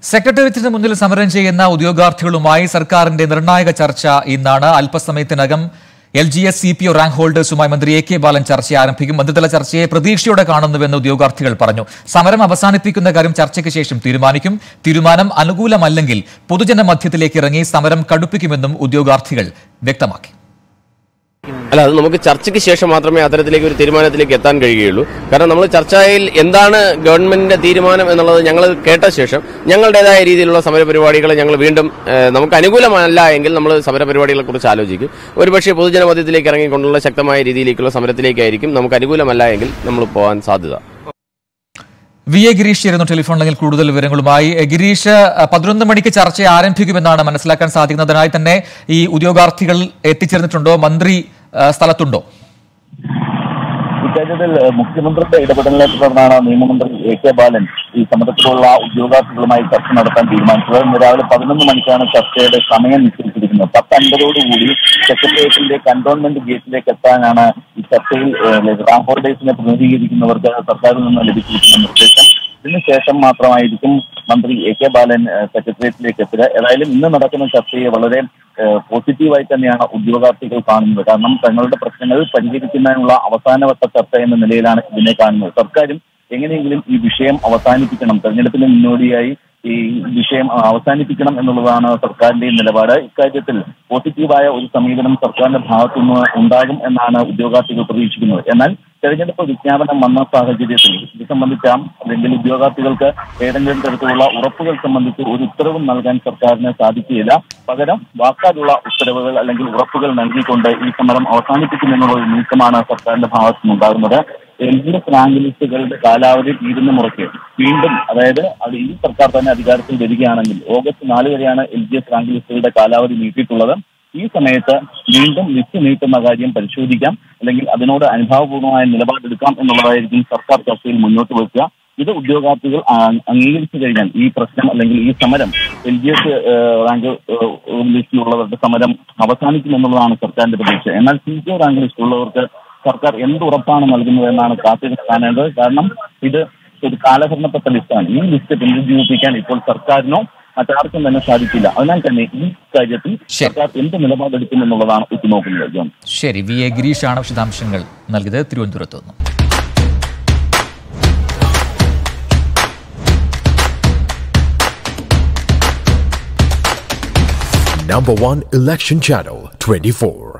സെക്രട്ടേറിയറ്റിന് മുന്നിൽ സമരം ചെയ്യുന്ന ഉദ്യോഗാർത്ഥികളുമായി സർക്കാരിന്റെ നിർണായക ചർച്ച ഇന്നാണ് അല്പസമയത്തിനകം L G S C P O rank ഹോൾഡേഴ്സുമായി മന്ത്രി എ കെ ബാലൻ ചർച്ച ആരംഭിക്കും മന്ത്രിതല ചർച്ചയെ പ്രതീക്ഷയോടെ കാണുന്നുവെന്ന് ഉദ്യോഗാർത്ഥികൾ പറഞ്ഞു സമരം അവസാനിപ്പിക്കുന്ന കാര്യം ചർച്ചയ്ക്ക് ശേഷം തീരുമാനിക്കും തീരുമാനം അനുകൂലമല്ലെങ്കിൽ പൊതുജന മധ്യത്തിലേക്ക് ഇറങ്ങി സമരം കടുപ്പിക്കുമെന്നും ഉദ്യോഗാർത്ഥികൾ വ്യക്തമാക്കി അല്ല അത് നമുക്ക് ചർച്ചയ്ക്ക് ശേഷം മാത്രമേ അത്തരത്തിലേക്ക് ഒരു തീരുമാനത്തിലേക്ക് എത്താൻ കഴിയുകയുള്ളൂ കാരണം നമ്മൾ ചർച്ചയിൽ എന്താണ് ഗവൺമെന്റിന്റെ തീരുമാനം എന്നുള്ളത് ഞങ്ങൾ കേട്ട ശേഷം ഞങ്ങളുടേതായ രീതിയിലുള്ള സമരപരിപാടികൾ ഞങ്ങൾ വീണ്ടും ഏഹ്, നമുക്ക് അനുകൂലമല്ല എങ്കിൽ നമ്മൾ സമരപരിപാടികളെ കുറിച്ച് ആലോചിക്കും ഒരുപക്ഷെ പൊതുജനമധ്യത്തിലേക്ക് ഇറങ്ങിക്കൊണ്ടുള്ള ശക്തമായ രീതിയിലേക്കുള്ള സമരത്തിലേക്കായിരിക്കും നമുക്ക് അനുകൂലമല്ല എങ്കിൽ നമ്മൾ പോകാൻ സാധ്യത വി എ ഗിരീഷ് ചേരുന്നു ടെലിഫോൺ ലൈനിൽ കൂടുതൽ വിവരങ്ങളുമായി എ, ഗിരീഷ് അഹ്, പതിനൊന്ന് മണിക്ക് ചർച്ച ആരംഭിക്കുമെന്നാണ് മനസ്സിലാക്കാൻ സാധിക്കുന്നതിനായി തന്നെ ഈ ഉദ്യോഗാർത്ഥികൾ എത്തിച്ചേർന്നിട്ടുണ്ടോ മന്ത്രി അഹ്, സ്ഥലത്തുണ്ടോ ഇക്കാര്യത്തിൽ ഏഹ്, മുഖ്യമന്ത്രിയുടെ ഇടപെടലിനെ തുടർന്നാണ് നിയമമന്ത്രി എ കെ ബാലൻ ഈ സമരത്തിലുള്ള ഉദ്യോഗാർത്ഥികളുമായി ചർച്ച നടത്താൻ തീരുമാനിച്ചത് ഇന്ന് രാവിലെ പതിനൊന്ന് മണിക്കാണ് ചർച്ചയുടെ സമയം നിശ്ചയിച്ചിരിക്കുന്നത് പത്ത് അൻപതോടുകൂടി സെക്രട്ടേറിയറ്റിന്റെ കന്റോൺമെന്റ് ഗേറ്റിലേക്ക് എത്താനാണ് ഈ ചർച്ചയിൽ ഏഹ്, റാം ഹോൾഡേഴ്സിനെ പ്രതിനിധീകരിക്കുന്നവർക്ക് സർക്കാരിൽ നിന്ന് ലഭിച്ചിരിക്കുന്ന നിർദ്ദേശം ഇതിനുശേഷം മാത്രമായിരിക്കും മന്ത്രി എ കെ ബാലൻ ഏഹ്, സെക്രട്ടേറിയറ്റിലേക്ക് എത്തുക ഏതായാലും ഇന്ന് നടക്കുന്ന ചർച്ചയെ വളരെ ഏഹ്, പോസിറ്റീവായി തന്നെയാണ് ഉദ്യോഗാർത്ഥികൾ കാണുന്നത് കാരണം തങ്ങളുടെ പ്രശ്നങ്ങൾ പരിഹരിക്കുന്നതിനുള്ള അവസാനവട്ട ചർച്ച എന്ന നിലയിലാണ് ഇതിനെ കാണുന്നത് സർക്കാരും എങ്ങനെയെങ്കിലും ഈ വിഷയം അവസാനിപ്പിക്കണം തെരഞ്ഞെടുപ്പിന് മുന്നോടിയായി ഈ വിഷയം അവസാനിപ്പിക്കണം എന്നുള്ളതാണ് സർക്കാരിന്റെ നിലപാട് ഇക്കാര്യത്തിൽ പോസിറ്റീവായ ഒരു സമീപനം സർക്കാരിന്റെ ഭാഗത്തുനിന്ന് ഉണ്ടാകും എന്നാണ് ഉദ്യോഗാർത്ഥികൾ പ്രതീക്ഷിക്കുന്നത് എന്നാൽ തെരഞ്ഞെടുപ്പ് വിജ്ഞാപനം വന്ന സാഹചര്യത്തിൽ ഇത് സംബന്ധിച്ച അല്ലെങ്കിൽ ഉദ്യോഗാർത്ഥികൾക്ക് ഏതെങ്കിലും തരത്തിലുള്ള ഉറപ്പുകൾ സംബന്ധിച്ച് ഒരു ഉത്തരവും നൽകാൻ സർക്കാരിന് സാധിക്കുകയില്ല പകരം വാക്കാലുള്ള ഉത്തരവുകൾ അല്ലെങ്കിൽ ഉറപ്പുകൾ നൽകിക്കൊണ്ട് ഈ സമരം അവസാനിപ്പിക്കുമെന്നുള്ള ഒരു നീക്കമാണ് സർക്കാരിന്റെ ഭാഗത്തുനിന്നുണ്ടാകുന്നത് എൽ ഡി എഫ് റാങ്ക് ലിസ്റ്റുകളുടെ കാലാവധി തീരുന്ന മുറയ്ക്ക് വീണ്ടും അതായത് അത് ഈ സർക്കാർ തന്നെ അധികാരത്തിൽ വരികയാണെങ്കിൽ ഓഗസ്റ്റ് നാല് വരെയാണ് എൽ ഡി എഫ് റാങ്ക് ലിസ്റ്റുകളുടെ കാലാവധി നീട്ടിയിട്ടുള്ളത് ഈ സമയത്ത് വീണ്ടും ലിസ്റ്റ് നീട്ടുന്ന കാര്യം പരിശോധിക്കാം അല്ലെങ്കിൽ അതിനോട് അനുഭാവപൂർവമായ നിലപാടെടുക്കാം എന്നുള്ളതായിരിക്കും സർക്കാർ ചർച്ചയിൽ മുന്നോട്ട് വെക്കുക ഇത് ഉദ്യോഗാർത്ഥികൾ ആ- അംഗീകരിച്ചു കഴിഞ്ഞാൽ ഈ പ്രശ്നം അല്ലെങ്കിൽ ഈ സമരം എൽ ഡി എഫ് റാങ്ക് ഏഹ്, ലിസ്റ്റിലുള്ളവരുടെ സമരം അവസാനിക്കുമെന്നുള്ളതാണ് സർക്കാരിന്റെ പ്രതീക്ഷ എന്നാൽ സി പി റാങ്ക് ലിസ്റ്റിലുള്ളവർക്ക് സർക്കാർ എന്ത് ഉറപ്പാണ് നൽകുന്നത് എന്നാണ് കാത്തിരുന്ന് കാണേണ്ടത് കാരണം ഇത് ഒരു കാലഹരണപ്പെട്ട ലിസ്റ്റാണ് ഈ ലിസ്റ്റ് പുനരുജ്ജീവിപ്പിക്കാൻ ഇപ്പോൾ സർക്കാരിനോ മറ്റാർക്കും തന്നെ സാധിക്കില്ല അതിനാൽ തന്നെ ഈ കാര്യത്തിൽ ശരി. സർക്കാർ എന്ത് നിലപാടെടുക്കും എന്നുള്ളതാണ് ഉറ്റുനോക്കുന്നത് ജോൺ ശരി വി എ ഗിരീഷാണ് വിശദാംശങ്ങൾ നൽകിയത് തിരുവനന്തപുരത്ത് നിന്നും Number one election channel 24.